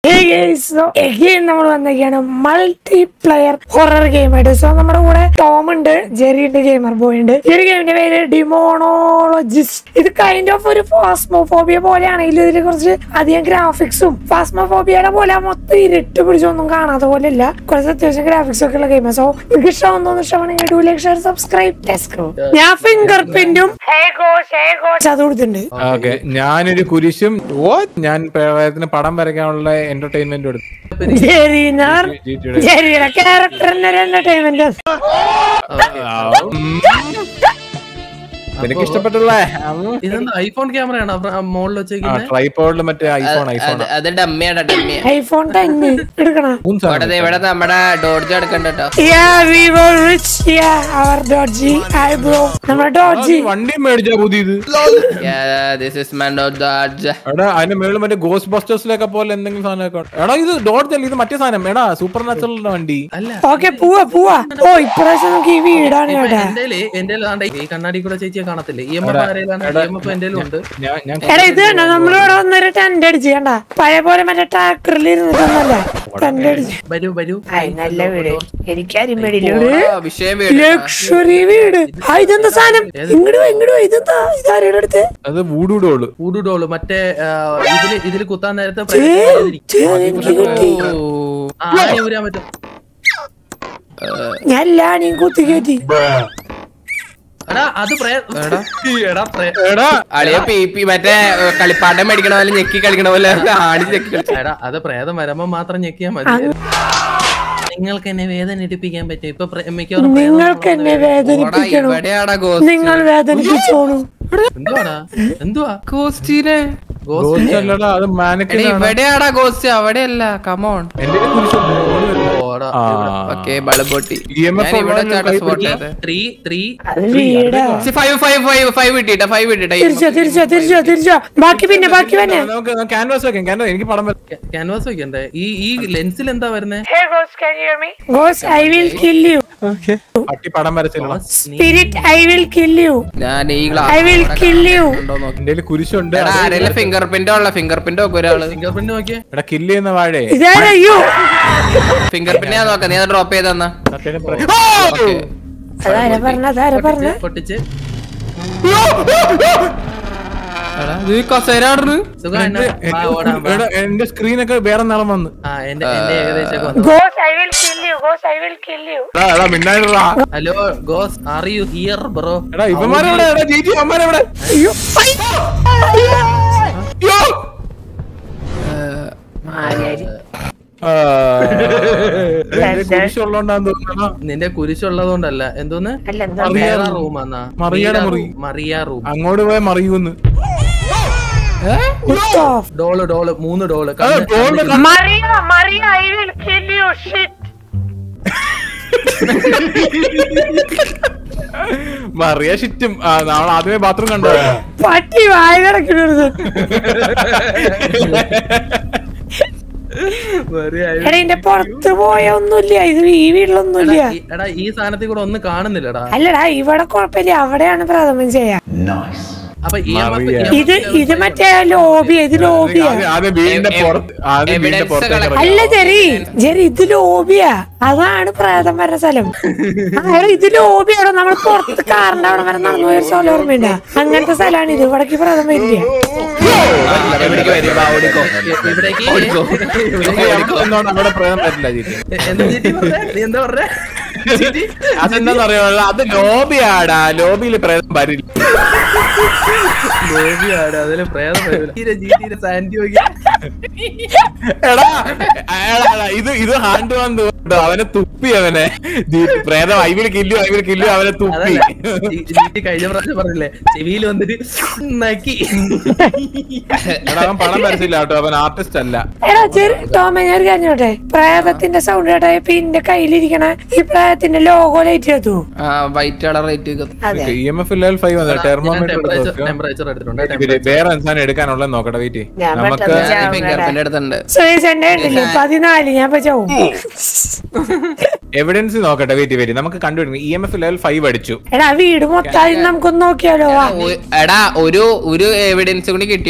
നമ്മൾ വന്നേക്കാണ് multi player horror game ആയിട്ട് സോ നമ്മുടെ കൂടെ ടോം ഉണ്ട് ജെറി ഉണ്ട് ഗെയിമർ ബോയ് ഉണ്ട് ഈ ഒരു ഗെയിമിന്റെ പേര് ഡിമോണോളജിസ്റ്റ് ഇത് കൈൻഡ് ഓഫ് ഒരു ഫാസ്മോഫോബിയ പോലെയാണെങ്കിൽ ഇതിൽ കുറച്ച് അധികം ഗ്രാഫിക്സും ഫാസ്മോഫോബിയയുടെ പോലെ മൊത്തം ഇരുട്ട് പിടിച്ചൊന്നും കാണാത്ത പോലെ ഇല്ല കുറച്ച് അത്യാവശ്യം ഗ്രാഫിക്സ് ഒക്കെ ഉള്ള ഗെയിം സോ നിങ്ങൾക്ക് ഇഷ്ടമാണെന്ന് ഇഷ്ടമാണെങ്കിൽ ഡു ലൈക്ക് ഷെയർ സബ്സ്ക്രൈബ് ഞാൻ ഫിംഗർ പ്രിന്റും അത് കൊടുത്തിട്ടുണ്ട് ഓക്കെ ഞാനൊരു കുരിശും ഞാൻ പ്രേതത്തിന് പടം വരയ്ക്കാനുള്ള എന്റർടൈൻമെന്റ് എടുത്തു ജെറീനാർ ജെറിയുടെ ക്യാരക്ടറിന്റെ ഒരു എന്റർടൈൻമെന്റ് നിനക്ക് ഇഷ്ടപ്പെട്ടുള്ള ഇതെന്താ ഐഫോൺ ക്യാമറയാണ് മുകളിൽ വെച്ചേക്കുന്നത് ട്രൈപ്പോഡിൽ മറ്റേ ഐഫോൺ ഐഫോൺ അത് അത് ഡമ്മിയാണ് ഡമ്മി ഐഫോൺ ടെൻ എടുക്കണം ഇവിടെ ദേ ഇവിടെ നമ്മുടെ ഡോർജ് എടുക്കണ്ട കേട്ടോ Yeah, we were rich. Yeah, our dodgy eyebrow. നമ്മുടെ dodgy. വണ്ടി മേടിച്ചാ പുതിയത് ദിസ് ഇസ് മൈ ഡോർജ് എടാ അതിന്റെ മേളിൽ മറ്റേ ഗോസ്റ്റ് ബസ്റ്റേഴ്സിലൊക്കെ പോലെ എന്തെങ്കിലും സാധനമൊക്കെ ഉണ്ട്. എടാ ഇത് ഡോട്ട് അല്ല ഇത് മറ്റേ സാധനം എടാ സൂപ്പർ നാച്ചുറലിന്റെ വണ്ടി അല്ല Okay, പോവാ പോവാ ഓ ഇപ്രാവശ്യം നമുക്ക് ഈ വീടാണ് ഇപ്പൊ കേട്ടാ എന്റെ എന്റെ ഈ കണ്ണാടി കൂടെ ചേച്ചിയെ കാണത്തില്ലേ ഇ എം എഫ് ആരേലാണ് ഇ എം എഫ് എന്റെ ഉണ്ട് ഞാൻ ഞാൻ എടാ ഇത് കണ്ട നമ്മളിവിടെ വന്നൊരു ടെന്റ് അടിച്ച് കണ്ട പഴയ പോലെ മറ്റേ ട്രാക്ടറിൽ ഇരുന്നിട്ടൊന്നല്ല ടെന്റ് അടിച്ച് വരൂ വരൂ ആയി, നല്ല വീട് എനിക്കാരും പേടിയില്ല വിഷയം വീട് ലക്ഷറി വീട് ആ ഇതെന്താ സാധനം ഇങ്ങോട്ട് ഇങ്ങോട്ട് ഇതെന്താ ഇതാരുടെ അടുത്ത് അത് വൂടുടോള് ഊടുടോള് മറ്റേ ആ, ഇതില് ഇതില് കുത്താൻ നേരത്തെ ഏ, പ്രേതം ഏ, എനിക്ക് കിട്ടി ആ, ആണി ഊരാൻ പറ്റും ഞാൻ ലാണിയും കുത്തി കയറ്റി എടാ അത് പ്രേ- എടാ പ്രേ- എടാ അളിയ പി പി മറ്റേ ഏ, കളിപ്പാട്ടം മേടിക്കണ പോലെ ഞെക്കി കളിക്കണ പോലെ ആടി ഞെക്കി കളിച്ചു എടാ അത് പ്രേതം വരുമ്പോ മാത്രം ഞെക്കിയാ മതി നിങ്ങൾക്ക് എന്നെ വേദന ഇടിപ്പിക്കാൻ പറ്റും ഇപ്പൊ പ്രേ- മിക്കവാറും പ്രേതം നിങ്ങൾക്ക് എന്നെ വേദനിപ്പിക്കണം ഇവിടെയാടാ ഗോസ്റ്റ് നിങ്ങൾ വേദനിപ്പിച്ചോളൂ എന്തുവാടാ എന്തുവാ ഗോസ്റ്റിനെ ഗോസ്റ്റ് ഗോസ്റ്റ് അല്ലടാ അത് മാനക്കിൻ എടാ ഇവിടെയാടാ ഗോസ്റ്റ് അവിടെയല്ല കമോൺ എന്റെ കുരിശുണ്ട് ഓടാ ആ ഓക്കെ ബളബോട്ടി EMF ഞാൻ ഇവിടെ ഉള്ളവന് ചാട്ട കൈ സ്പോട്ട് ചെയ്ത് ത്രീ ത്രീ അത് വീടാ ഫൈവ് ഫൈവ് ഫൈവ് ഫൈവ് ഇട്ടിട്ട ഫൈവ് ഇട്ടിട്ട തിരിച്ചോ തിരിച്ചോ തിരിച്ചോ തിരിച്ചോ ബാക്കി പിന്നെ ബാക്കി പിന്നെ നമുക്ക് ക്യാൻവാസ് വെക്കാം ക്യാൻവാസ് എനിക്ക് പടം വര- ക്യാൻവാസ് വെക്കണ്ടേ ഈ ഈ ലെൻസിൽ എന്താ വരുന്നേ ഗോസ് ഐ വിൽ കിൽ യു പട്ടി പടം വരച്ചില്ല spirit I will kill you ഞാൻ ഈ ഐ വിൽ കിൽ യു ഉണ്ടോ നോക്കി എന്റെ കുരിശുണ്ട് എടാ ആരെങ്കിലും ഫിംഗർ പ്രിന്റ് ഉള്ള ഫിംഗർ പ്രിന്റ് നോക്കും ഒരാള് ഫിംഗർ പ്രിന്റ് നോക്കിയേ എടാ കില്ല് ചെയ്യുന്ന വാഴേ ഇതാരാ യു ഫിംഗർ പ്രിന്റ് ഞാൻ നോക്കാം നീ അത് ഡ്രോപ്പ് ചെയ്തെന്നാ സത്യം പറ- അതാരാ പറഞ്ഞ അതാരാ പറഞ്ഞ പൊട്ടിച്ച് കസേരാടുന്നു സുഖമാണ് വാ, ഓടാം, വാ. എടാ, എന്റെ സ്ക്രീനൊക്കെ വേറെ നിറം വന്ന് ആ എന്റെ എന്റെ ഏകദേശം വന്നു goes I will kill you goes I will kill U എടാ, എടാ മിന്നായിട്ടാ hello goes are you here bro എടാ ഇവന്മാരെവിടെ എടാ ജീജി അമ്മമാരെവിടെ അയ്യോ അയ്യോ! ആ, എന്റെ കുരിശുള്ളോണ്ടാന്ന് തോന്നുന്നു നിന്റെ കുരിശുള്ളതുകൊണ്ടല്ല എന്തോന്ന് അല്ല എന്താ മറിയ റൂം എന്നാ മറിയയുടെ മുറി. മറിയ റൂം അങ്ങോട്ട് പോയ മറിയൂന്ന് ഓഫ് ഡോള് ഡോള് മൂന്ന് ഡോള് ആ, ഡോളിന്റെ കണ്ണ് Maria Maria I will kill you shit Maria ഷിറ്റും ആ, നാളെ ആദ്യമേ ബാത്റൂം കണ്ടോ പട്ടി വായ കിടക്കണത് എടാ ഇതിന്റെ പുറത്ത് പോയ ഒന്നുമില്ല ഇത് ഈ വീട്ടിലൊന്നുമില്ല എടാ ഈ സാധനത്തിൽ കൂടെ ഒന്നും കാണുന്നില്ലടാ അല്ലടാ ഇവിടെ കുഴപ്പമില്ല അവിടെയാണ് പ്രഥമൻ ചെയ്യാ അപ്പൊ ഈ മറിയ. ഇത് ഇത് മറ്റേ ലോബിയാ ഇത് ലോബിയാ ആദ്യം- ആദ്യം വീടിന്റെ പുറത്ത് ആദ്യം വീടിന്റെ Evidence പുറത്തേക്ക് കളെ- ഇറങ്ങി. അല്ല ജെറി ജെറി ഇത് ലോബിയാ അതാണ് പ്രേതം വരുന്ന സ്ഥലം ആ, എടാ, ഇത് ലോബിയാണോ നമ്മൾ പുറത്ത് കാറിന്റെ അവിടെ വരെ നടന്നു പോയ ഒരു സ്ഥലം ഓർമ്മയില്ല അങ്ങനത്തെ സ്ഥലമാണ് ഇത് ഇവിടേക്ക് പ്രേതം വരില്ല എവിടേക്ക് വരും വാ, ഓടിക്കോ ഇവിടേക്ക് ഓടിക്കോ. ഇനി അവിടെ നിന്നോണ്ട് അവിടെ പ്രേതം വരില്ല ജീജി എന്താ ചീറ്റി പറഞ്ഞേ? നീ എന്താ പറഞ്ഞേ അതെന്താന്നറിയോ അത് ലോബിയാടാ ലോബിയിൽ പ്രേതം വരില്ല ബേബിയാണ് അതില് പ്രേതം വരൂല. ജീറ്റിയുടെ ജീറ്റിയുടെ സാൻഡി നോക്കി എടാ എടാ, എടാ, ഇത് ഇത് ഹാൻഡ് വന്ന് കേട്ടോ അവനെ തുപ്പി അവനെ ജീ- പ്രേതം ഐവിൽ കില്ലു ഐവിൽ കില്ലു അവനെ തുപ്പി അതല്ല ജീ- ജീറ്റി കഴിഞ്ഞ പ്രാവശ്യം പറഞ്ഞില്ലേ ചെവിയിൽ വന്നിട്ട് നക്കി എടാ അവൻ പണം വരച്ചില്ല കേട്ടോ അവൻ ആർട്ടിസ്റ്റ് അല്ല എടാ ചെറു ടോമ ഞാൻ ഒരു കാര്യം ചോട്ടെ പ്രേതത്തിന്റെ സൗണ്ട് കേട്ടാ പിന്നെ കയ്യിലിരിക്കണ ഈ പ്രേതത്തിന്റെ ലോഗോ ലൈറ്റ് എത്തു ആ വൈറ്റ് കളർ റേറ്റ് അതെ E M F level five വന്നത് ടെർമോമീറ്റർ ടെമ്പറേച്ചർ ടെമ്പറേച്ചർ എടുത്തിട്ടുണ്ട് ഇവര് വേറെ സാധനം എടുക്കാനുള്ള നോക്കട്ടെ വെയിറ്റ് ഞാൻ നമുക്ക് പെട്ടെന്ന് ഞാൻ ഫിംഗർ പ്രിന്റ് എടുത്തിട്ടുണ്ട് സുരേഷന്റെ ഉണ്ടല്ലേ പതിനാല് ഞാൻ ഇപ്പൊ ചാവും എവിഡൻസ് നോക്കട്ടെ വെയിറ്റ് വെയിറ്റ് നമുക്ക് കണ്ടുപിടിക്കണം E M F level five അടിച്ചു എടാ വീട് മൊത്തം നമുക്കൊന്ന് നോക്കിയാലോ വാ ഒ- എടാ ഒരു ഒരു എവിഡൻസ് കൂടി കിട്ടിയിട്ടുണ്ട്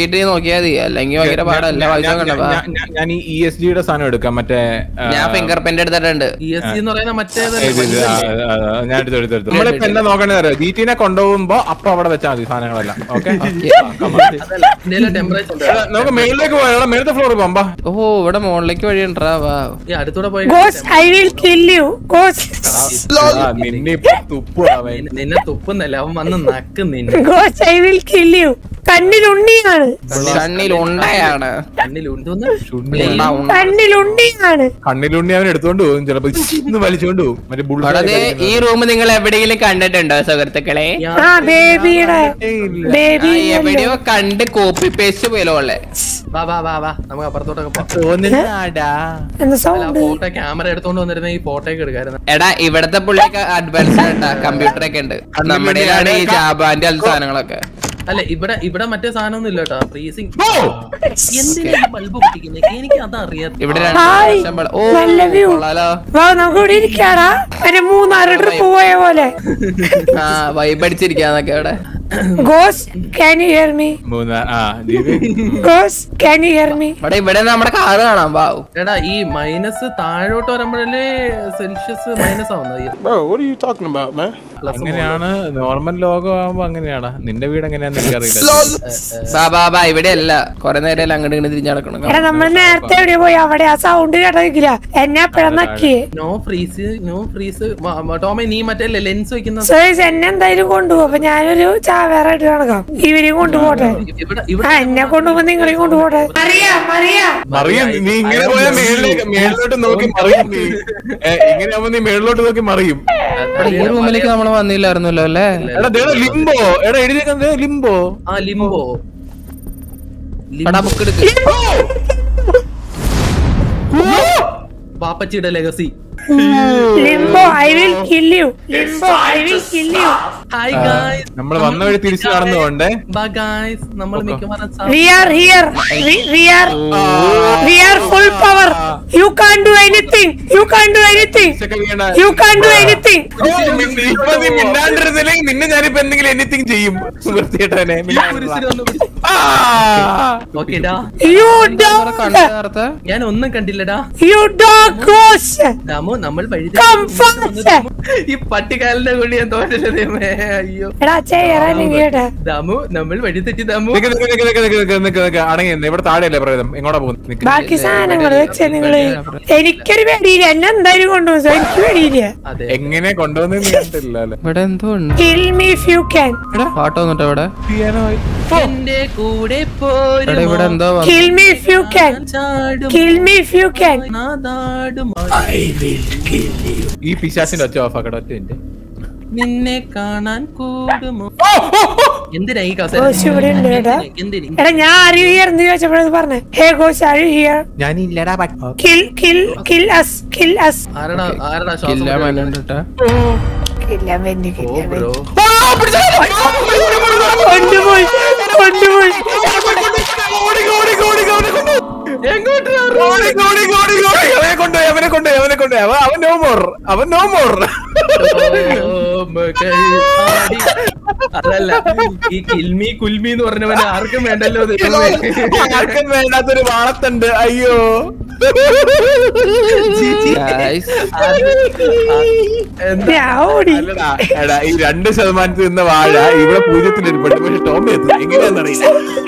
നോക്കിയിട്ട് നോക്കിയാൽ മതി അല്ലെങ്കിൽ ഭയങ്കര പാടല്ല വായിച്ചു നോക്കണ്ട വാ. ഞാൻ- ഞാൻ- ഞാൻ ഈ ഇ എസ് ജിയുടെ സാധനം എടുക്കാം മറ്റേ ആ, ഞാൻ ഫിംഗർ പ്രിന്റ് എടുത്തിട്ടുണ്ട് ഇ എസ് സി എന്ന് പറയുന്ന മറ്റേത് ഇത് ഇത് ആ, ആ, ആ, ഞാൻ എടുത്തു എടുത്തു എടുത്തു നമ്മളിപ്പോ എന്താ നോക്കണത് അറിയോ ജീറ്റിനെ കൊണ്ടുപോകുമ്പോ അപ്പൊ അവിടെ വെച്ചാൽ മതി സാധനങ്ങളെല്ലാം ഓക്കെ ഇന്ത്യയിലെ ടെമ്പറേച്ചർ നമുക്ക് മേളിലേക്ക് പോയാലോ മേളത്തെ ഫ്ലോർ പോകാം ഓ ഇവിടെ മുകളിലേക്ക് വഴി ഉണ്ടാ വാ ഈ അടുത്തൂടെ പോയി goes I will kill you goes നിന്നെ ഇപ്പൊ തുപ്പുവാ അവൻ. നിന്നെ- നിന്നെ തുപ്പുന്നല്ല അവൻ വന്ന് നക്കും നിന്നെ ഗോസ് ഐ വിൽ കിൽ യു കണ്ണിലുണ്ണിയാണ് കണ്ണിൽ ഉണ്ടയാണ് കണ്ണിൽ ഉണ്ടെന്ന് ചുണ്ടി. ഉണ്ട, ഉണ്ട. കണ്ണിലുണ്ണിയാണ് കണ്ണിലുണ്ണി അവൻ എടുത്തോണ്ട് പോകും ചിലപ്പോ ഇന്ന് വലിച്ചോണ്ട് പോകും മറ്റേ ബുൾ ഇവിടെ ദേ ഈ റൂം നിങ്ങൾ എവിടെയെങ്കിലും കണ്ടിട്ടുണ്ടോ സുഹൃത്തുക്കളെ ആ ബേബിയുടെ ബേബി ആ, എവിടെയോ കണ്ട് കോപ്പി പേസ്റ്റ് പോലെ ഉള്ളെ വാ വാ വാ വാ നമുക്ക് അപ്പുറത്തോട്ടൊക്കെ പോവാം തോന്നുന്നാടാ എന്താ ആ സൗണ്ട് ഫോട്ടോ ക്യാമറ എടുത്തോണ്ട് വന്നിരുന്ന ഈ ഫോട്ടോ ഒക്കെ എടുക്കായിരുന്നു എടാ ഇവിടത്തെ പുള്ളിയൊക്കെ അഡ്വാൻസ് ആയിട്ടാ കമ്പ്യൂട്ടർ ഒക്കെ ഉണ്ട് നമ്മുടെയിലാണ് ഈ ജാബാന്റെ അത് സാധനങ്ങളൊക്കെ അല്ല ഇവിടെ ഇവിടെ മറ്റേ സാധനമൊന്നും ഇല്ല കേട്ടോ ഫ്രീസിങ് എന്തിനാ ബൾബ് പൊട്ടിക്കുന്നത് എനിക്ക് അതറിയാം ഇവിടെ രണ്ട് ഹായ്. ലക്ഷം വെള്ളം- ഓ നല്ല view. കൊള്ളാലോ വാ നമുക്ക് ഇവിടെ ഇരിക്കാടാ ഒരു മൂന്നാറ് ട്രിപ്പ് പോയ പോലെ ആ വൈബ് അടിച്ചിരിക്കാന്നൊക്കെ ഇവിടെ ഗോസ് can you hear me Munnar ആ ദീപി ഗോസ് ക്യാൻ യു ഹിയർ മീ ഇവിടെ ഇവിടെ നമ്മുടെ കാറ് കാണാം വാവ് എടാ ഈ മൈനസ് താഴോട്ട് വരുമ്പോഴല്ലേ സെൽഷ്യസ് മൈനസ് ആവുന്നത് Bro, what are you talking about, man? Plus അങ്ങനെയാണ് നോർമൽ ലോകം ആവുമ്പോ അങ്ങനെയാടാ നിന്റെ വീട് എങ്ങനെയാന്ന് എനിക്കറിയില്ല ബാ ബാ ബാ ഇവിടെ അല്ല കൊറേ നേരം അങ്ങോട്ട് ഇങ്ങനെ തിരിഞ്ഞു നടക്കണം എടാ നമ്മൾ നേരത്തെ എവിടെ പോയി അവിടെ ആ സൗണ്ട് കേട്ടില്ല എന്നെ എപ്പോഴാ നക്കിയേ നോ ഫ്രീസ് നോ ഫ്രീസ് ടോമേ നീ മറ്റേ ലെൻസ് വെക്കുന്ന സോയിസ് എന്നെ എന്തായാലും കൊണ്ടുപോകും അപ്പൊ ഞാനൊരു ചാവേറായിട്ട് കണക്കാം ഇവരെയും കൊണ്ടുപോട്ടെ ഇവിടെ ആ ഇവിടെ എന്നെ കൊണ്ടുപോകുമ്പോ നിങ്ങളെയും കൊണ്ടുപോട്ടെ അറിയാം അറിയാം മറിയും നീ ഇങ്ങനെ പോയാൽ മേളിലേക്ക് മേളിലോട്ട് നോക്കി മറിയും നീ ഏ, ഇങ്ങനെ ആവുമ്പോ നീ മേളിലോട്ട് നോക്കി മറിയും ഇവിടെ ഈ റൂമിലേക്ക് നമ്മൾ വന്നില്ലായിരുന്നല്ലോ അല്ലേ എടാ ദേടാ ലിംബോ എടാ എഴുതിയേക്കുന്നത് ലിംബോ ആ ലിംബോ എടാ ബുക്ക് എടുക്ക് പാപ്പച്ചിയുടെ legacy limbo I will kill you limbo I will kill you hi guys നമ്മൾ വന്ന വഴി തിരിച്ചു നടന്നുകൊണ്ടേ ബൈ ഗായ്സ് നമ്മൾ മിക്കവാറും സാ- we are here we are we are full power you can do anything you can do anything you can do anything ഇപ്പൊ നീ മിണ്ടാണ്ടിരുന്നില്ലെങ്കിൽ നിന്നെ ഞാനിപ്പോ എന്തെങ്കിലും എനിത്തിങ് ചെയ്യും വൃത്തിയേട്ടനെ കുരിശിനെ ഒന്ന് പിടിച്ച്. ഓക്കേ ഡാ യു ഇവിടെ കണ്ടു ഡോഗ് നേരത്തെ ഞാൻ ഒന്നും കണ്ടില്ലടാ യു ഡോഗ് ഗോസ് ദാമു നമ്മൾ വഴി Come fast. ഈ പട്ടിക്കാലിന്റെ കൂടി ഞാൻ തോന്നില്ലേ അയ്യോ എടാ ചെയ്യാറാ കേട്ടാ ദാമു നമ്മൾ വഴി തെറ്റി ദാമു നിക്ക് നിക്ക് നിക്ക് നിക്ക് നിക്ക് നിക്ക് നിക്ക് നിക്ക് അടങ്ങി നിന്ന്. ഇവിടെ താഴെയല്ലേ പ്രേതം എങ്ങോട്ടാ പോകുന്നത് നിക്ക് ബാക്കി സാധനങ്ങൾ വെച്ച നിങ്ങള് എനിക്കൊരു പേടിയില്ല എന്നെ എന്തായാലും കൊണ്ടുപോകും എനിക്ക് പേടിയില്ല അതെ എങ്ങനെ കൊണ്ടുവന്നു കണ്ടില്ല അല്ലേ ഇവിടെ എന്തോ ഉണ്ട് kill me if you can പാട്ട് വന്നിട്ടോ ഇവിടെ എന്റെ കൂടെ എടാ ഇവിടെ എന്തോ വന്നു. Kill me if you can ചാടും kill me if you can നാദാടും ഈ പിശാസിന്റെ ഒച്ച ഓഫ് ആക്കട്ടെ ഒറ്റ മിനിറ്റ് നിന്നെ കാണാൻ കൂടുമോ എന്തിനാ ഈ കസേര ഗോസ് ഇവിടെ ഉണ്ട് കേട്ടാ എന്തിന് എടാ ഞാൻ ആര് ഹിയർ എന്ന് ചോദിച്ചപ്പോഴത് പറഞ്ഞേ ഹേ ഗോസ് ആർ യു ഹിയർ ഞാനില്ലടാ kill kill kill us kill us ആരടാ ആരടാ ശ്വാസം കില്ല മുട്ടൽ? മനുണ്ട് ട്ടാ. കില്ല വെന്നി ഓ കില്ല ബ്രോ കൊണ്ടുപോയി കൊണ്ടുപോയി അവനെ കൊണ്ടുപോയി അവനെ കൊണ്ടുപോയി അവനെ കൊണ്ടുപോയി അവൻ അവൻ നോ മോർ അവൻ നോ മോർ അതല്ല ഈ കിൽമി കുൽമി എന്ന് പറഞ്ഞവന് ആർക്കും വേണ്ടല്ലോ ദൈവമേ. ആർക്കും വേണ്ടാത്തൊരു വാളത്തുണ്ട് അയ്യോ Guys, അത് എന്താ ഞാൻ ഓടി അല്ലടാ എടാ ഈ രണ്ട് ശതമാനത്തിൽ നിന്ന വാഴ ഇവിടെ പൂജ്യത്തിൽ ഇരിപ്പുണ്ട് പക്ഷെ ടോമി എത്തും എങ്ങനെയാന്നറിയില്ല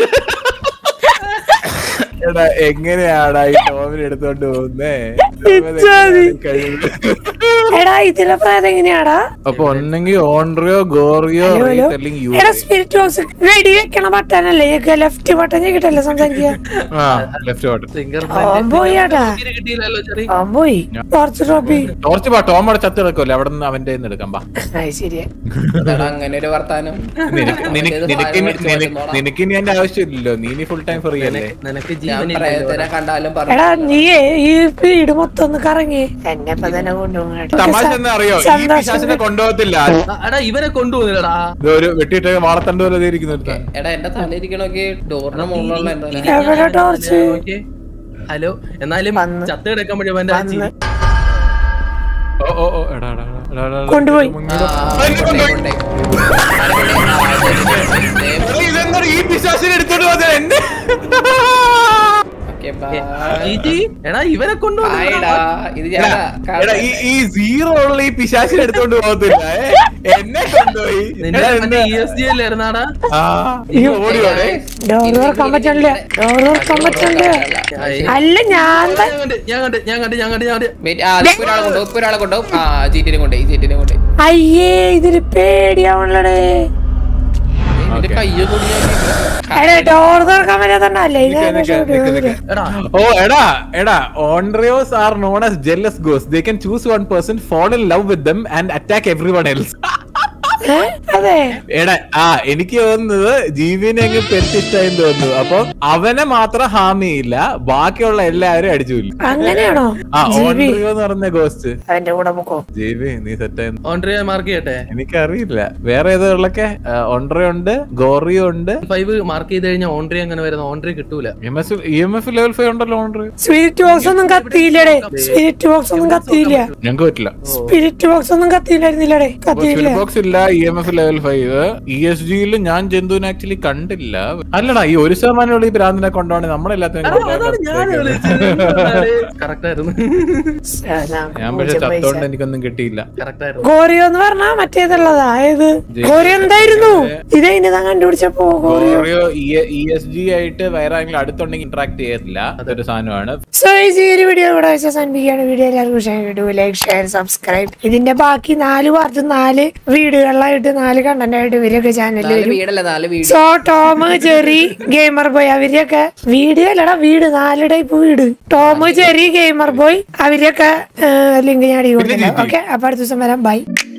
എടാ എങ്ങനെയാടാ ഈ ടോമിനെ എടുത്തോണ്ട് പോകുന്നേ ഇച്ചാതി. എടാ ഇതിലെ പ്രേതം എങ്ങനെയാടാ അപ്പൊ ഒന്നെങ്കിൽ ഓൺറിയോ ഗോറിയോ ഹലോ ഹലോ റീസെല്ലിംഗ് യു എടാ സ്പിരിറ്റ് ബോക്സ് വെടി വെക്കണ ബട്ടനല്ലേ ലെഫ്റ്റ് ബട്ടൺ കിട്ടല്ലേ സംസാരിക്കുക ആ ലെഫ്റ്റ് ഓട്ട് ഫിംഗർ അവൻ പോയി ഏട്ടാ കിട്ടിയില്ലല്ലോ ചെറിയ അവൻ പോയി കുറച്ച് ടോപ്പി ടോർച്ച് പാ ടോം അവിടെ ചത്ത് കിടക്കുമല്ലേ അവിടെ നിന്ന് അവന്റെ കയ്യിന്ന് എടുക്കാം പാ അത് ശരിയാ എടാ, അങ്ങനെ ഒരു വർത്താനം നിനക്ക് നിനക്ക് നിനക്ക് ഇനി- നിനക്ക് നിനക്ക് ഇനി എന്റെ ആവശ്യമില്ലല്ലോ നീ ഇനി ഫുൾ ടൈം ഫ്രീ അല്ലേ നിനക്ക് ഞാൻ ജീവനില്ലല്ലോ പ്രേതത്തിനെ കണ്ടാലും പറഞ്ഞു എടാ നീ ഈ വീട് മൊത്തം ഒന്ന് കറങ്ങി എന്നെ ഇപ്പൊ തന്നെ കൊണ്ടുപോകും കേട്ടോ. തമാശ എന്താ അറിയോ ഈ സന്തോഷം. പിശാസിനെ കൊണ്ടുപോകത്തില്ല ആ, എടാ ഇവനെ കൊണ്ടുപോകുന്നില്ലടാ ഇത് ഒരു വെട്ടിയിട്ട് വാളത്തണ്ട് പോലെ ഇരിക്കുന്നു എടാ എന്റെ തല ഇരിക്കണോക്കെ ഡോറിന്റെ മുകളിലുള്ള എന്താ എവിടെ ടോർച്ച് ഓക്കേ. ഹലോ എന്നാലും വന്ന്. ചത്ത് കിടക്കുമ്പോഴേ അവന്റെ ആ ചിരി- ഓ ഓ ഓ എടാ എടാ എടാ, എടാ, എടാ കൊണ്ടുപോയി. എടാ, ഇതെന്താ എല്ലാവരും ഈ പിശാസിനെ എടുത്തോണ്ട് പോകുന്നത് എന്നെ ഓക്കെ ഈറ്റി, എടാ ഇവരെ ആയിടാ കൊണ്ടുവന്നു ഇത് എടാ, ഞാൻ എടാ, ഈ ഈ സീറോ ഉള്ള ഈ പിശാസിനെ എടുത്തോണ്ട് പോകത്തില്ല ഏ, എന്നെ കൊണ്ടുപോയി നിന്റെ എടാ, മറ്റേ എന്നെ- ഇ എസ് ജി അല്ലായിരുന്നാടാ ആ, ഇത് ഓടി ഓടെ ഡോർ തുറക്കാൻ പറ്റണില്ല ഡോർ തുറക്കാൻ പറ്റണില്ല അല്ല ഞാൻ ത- ഞാൻ കണ്ട് ഞാൻ കണ്ട് ഞാൻ കണ്ട് ഞാൻ കണ്ട് ഞാൻ കണ്ട് വെയിറ്റ് ആ ഇപ്പൊ ഒരാളെ കൊണ്ടുപോകും ഇപ്പൊ ഒരാളെ കൊണ്ടുപോകും ആ ജീറ്റിനെ കൊണ്ടുപോയി ജീറ്റിനെ കൊണ്ടുപോയി അയ്യേ ഇതിന് പേടിയാവണല്ലേ നിന്റെ കയ്യോ എടാ ഡോർ തുറക്കാൻ പറ്റാത്തല്ലേ നിക്ക്, നിക്ക്, നിക്ക്, നിക്ക്. എടാ ഓ എടാ എടാ Onryos are known as jealous ഗോസ് they can choose one person fall in love with them and attack everyone else അതെ എടാ ആ എനിക്ക് തോന്നുന്നത് ജീവിനെ അങ്ങ് പെറ്റിഷ്ടായി തോന്നുന്നു അപ്പൊ അവനെ മാത്രം ഹാം ചെയ്യില്ല ബാക്കിയുള്ള എല്ലാവരും അടിച്ചു കൊല്ലും. അങ്ങനെയാണോ ആ ജീവി ഓൺട്രിയോ എന്ന് പറഞ്ഞ ഗോസ്റ്റ് അവന്റെ കൂടെ പൊക്കോ ജീവി നീ സെറ്റായി ഓൺട്രിയ മാർക്ക് ചെയ്യട്ടെ എനിക്കറിയില്ല വേറെ ഏതുള്ളൊക്കെ ഓൺട്രിയോ ഉണ്ട് ഗോറിയോ ഉണ്ട് ഫൈവ് മാർക്ക് ചെയ്ത് കഴിഞ്ഞാൽ ഓൺട്രി അങ്ങനെ വരുന്ന ഓൺട്രി കിട്ടൂല E M F level five ഉണ്ടല്ലോ ഓൺട്രിയോ സ്പിരിറ്റ് ബോക്സ് ഒന്നും കത്തിയില്ലടേ സ്പിരിറ്റ് ബോക്സ് ഒന്നും കത്തിയില്ല ഞങ്ങൾക്ക് പറ്റില്ല സ്പിരിറ്റ് ബോക്സ് ഒന്നും കത്തിയില്ലായിരുന്നില്ലടേ കത്തിയില്ല ബോക്സ് ഇല്ല E M F level five E S ജിയിൽ ഞാൻ ജന്തുവിനെ ആക്ച്വലി കണ്ടില്ല അല്ലടാ ഈ ഒരു ശതമാനമുള്ള ഈ ഭ്രാന്തിനെ കൊണ്ടുപോകണേ നമ്മളെല്ലാത്തിനും കറക്റ്റ് ആയിരുന്നു ഞാൻ പക്ഷെ ചത്തോണ്ട് എനിക്കൊന്നും കിട്ടിയില്ല കറക്റ്റ് ആയിരുന്നു ഗോറിയോ എന്ന് പറഞ്ഞാ മറ്റേതുള്ളതാ ഏത് ഗോറിയോ എന്തായിരുന്നു ഇതെങ്ങനെ താൻ കണ്ടുപിടിച്ചപ്പോ Goryo Goryo E S G ആയിട്ട് വേറെ ആരെങ്കിലും അടുത്തുണ്ടെങ്കിൽ ഇന്ററാക്ട് ചെയ്യത്തില്ല അതൊരു സാധനമാണ് സോ ഈ ഒരു വീഡിയോ ഇവിടെ വെച്ച് അവസാനിപ്പിക്കുകയാണ് വീഡിയോ എല്ലാവർക്കും ഇഷ്ടപ്പെട്ടു ലൈക്ക് ഷെയർ സബ്സ്ക്രൈബ് ഇതിന്റെ ബാക്കി നാല് പാർട്ട് നാല് വീഡിയോകളായിട്ട് നാല് കണ്ടന്റ് ആയിട്ട് ഇവരൊക്കെ ചാനലിൽ നാല് വരും വീടല്ല നാല് വീട് so Tom Jerry gamer boy അവരെയൊക്കെ വീഡിയോ അല്ലടാ വീട് നാല് ടൈപ്പ് വീട് ടോം ജെറി ഗെയിമർ ബോയ് അവരെയൊക്കെ ലിങ്ക് ഞാൻ അടി കൊടുത്തിട്ടുണ്ട് ഓക്കെ അപ്പൊ അടുത്ത ദിവസം വരാം ബൈ